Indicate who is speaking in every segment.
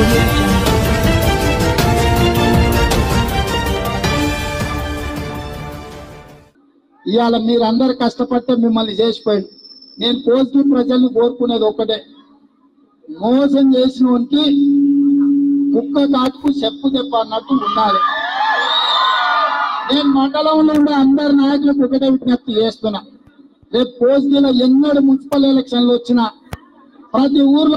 Speaker 1: audio jungle.
Speaker 2: ఇవాళ మీరందరు కష్టపడితే మిమ్మల్ని చేసిపోయింది నేను కోసి ప్రజల్ని కోరుకునేది ఒకటే మోసం చేసిన వానికి కుక్క కాటుకు చెప్పు దెబ్బ అన్నట్టు ఉండాలి నేను మండలంలో ఉండే అందరి నాయకులకు ఒకటే విజ్ఞప్తి చేస్తున్నా రేపు కోసిలో ఎన్నడు మున్సిపల్ ఎలక్షన్లు వచ్చినా ప్రతి ఊర్లో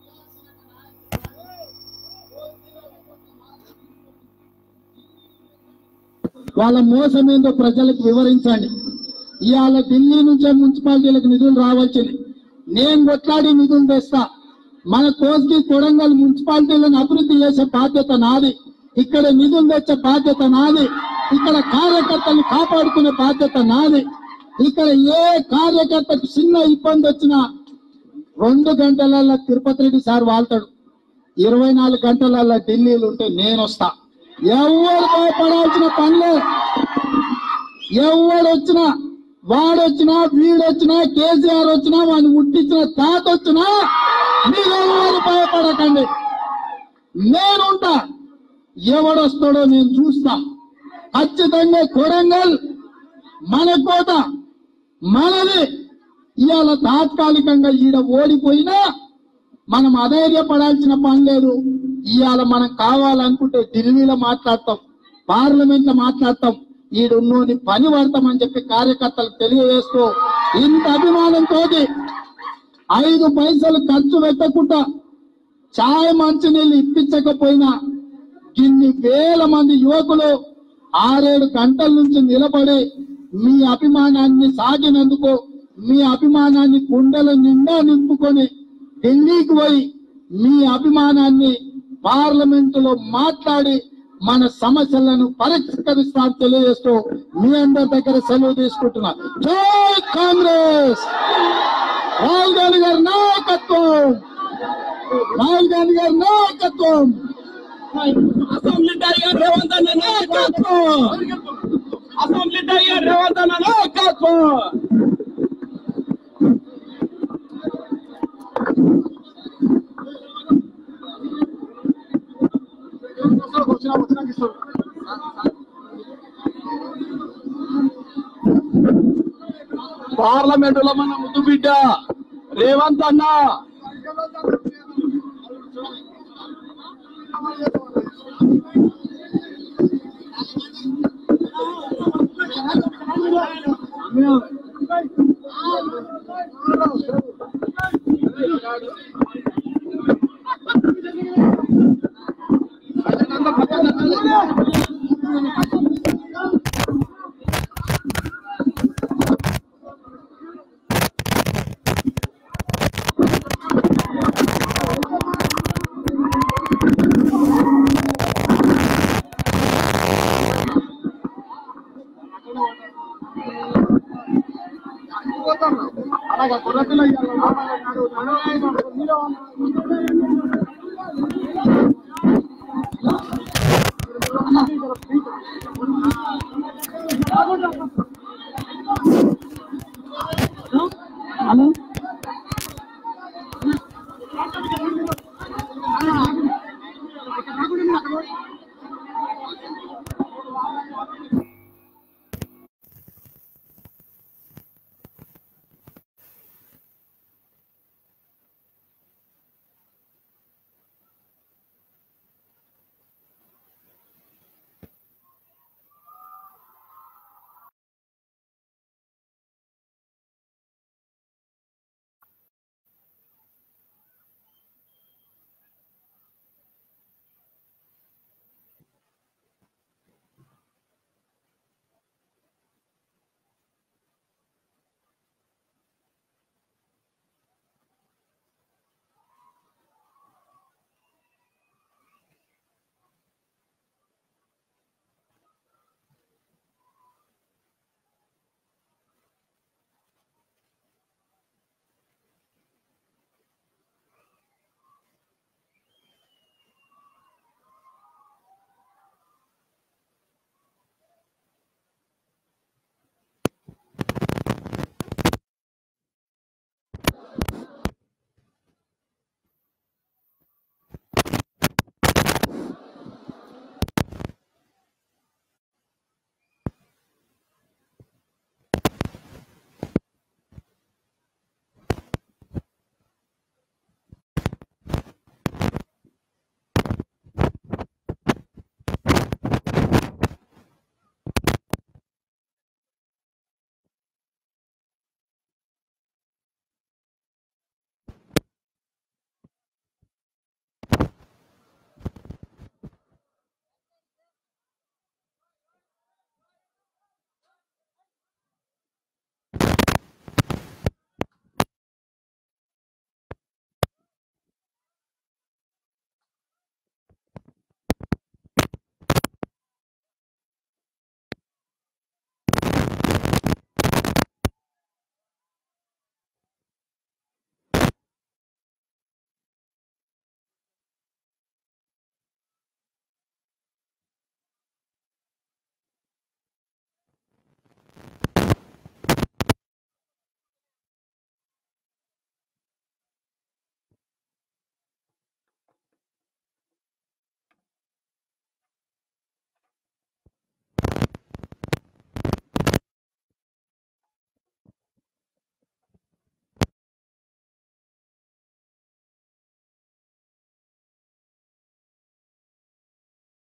Speaker 2: వాళ్ళ మోసం ఏందో ప్రజలకు వివరించండి ఇవాళ ఢిల్లీ నుంచే మున్సిపాలిటీలకు నిధులు రావాల్సింది నేను కొట్లాడి నిధులు తెస్తా మన కోస్కి కొడంగల్ మున్సిపాలిటీలను అభివృద్ధి చేసే బాధ్యత నాది ఇక్కడ నిధులు తెచ్చే బాధ్యత నాది ఇక్కడ కార్యకర్తలను కాపాడుకునే బాధ్యత నాది ఇక్కడ ఏ కార్యకర్తకు చిన్న ఇబ్బంది వచ్చినా రెండు గంటలలో తిరుపతి రెడ్డి సార్ వాళ్తాడు ఇరవై నాలుగు గంటలలో ఢిల్లీలో ఉంటే నేను వస్తా ఎవరు భయపడాల్సిన పనిలే ఎవడు వచ్చినా వాడొచ్చినా వీడొచ్చినా కేసీఆర్ వచ్చినా వాడిని ముట్టించిన తాత వచ్చినా మీరెవరు భయపడకండి నేనుంటా ఎవడొస్తాడో నేను చూస్తా ఖచ్చితంగా కొడంగల్ మన కోట మనది ఇవాళ తాత్కాలికంగా ఈడ ఓడిపోయినా మనం అధైర్యపడాల్సిన పని లేదు ఇవాళ మనం కావాలనుకుంటే ఢిల్లీలో మాట్లాడతాం పార్లమెంట్ లో మాట్లాడతాం ఈడున్నోని పని పడతామని చెప్పి కార్యకర్తలకు తెలియజేస్తూ ఇంత అభిమానంతో ఐదు పైసలు ఖర్చు పెట్టకుండా చాయ్ మంచినీళ్ళు ఇప్పించకపోయినా ఇన్ని వేల మంది యువకులు ఆరేడు గంటల నుంచి నిలబడి మీ అభిమానాన్ని సాగినందుకు మీ అభిమానాన్ని గుండెల నిండా నింపుకొని ఢిల్లీకి పోయి మీ అభిమానాన్ని పార్లమెంట్ లో మాట్లాడి మన సమస్యలను పరిష్కరిస్తాను తెలియజేస్తూ మీ అందరి దగ్గర సెలవు తీసుకుంటున్నా జై కాంగ్రెస్ రాహుల్ గాంధీ గారి నాయకత్వం రాహుల్ గాంధీ గారి నాయకత్వం
Speaker 3: అసెంబ్లీ టైగర్ రేవంత్ అన్న నాయకత్వం అసెంబ్లీ టైగర్ రేవంత్ అన్న నాయకత్వం పార్లమెంట్ లో మన ముద్దు బిడ్డ రేవంత్ అన్న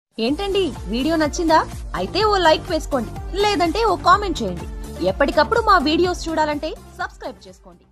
Speaker 1: ఏంటండి వీడియో నచ్చిందా అయితే ఓ లైక్ వేసుకోండి లేదంటే ఓ కామెంట్ చేయండి ఎప్పటికప్పుడు మా వీడియోస్ చూడాలంటే సబ్స్క్రైబ్ చేసుకోండి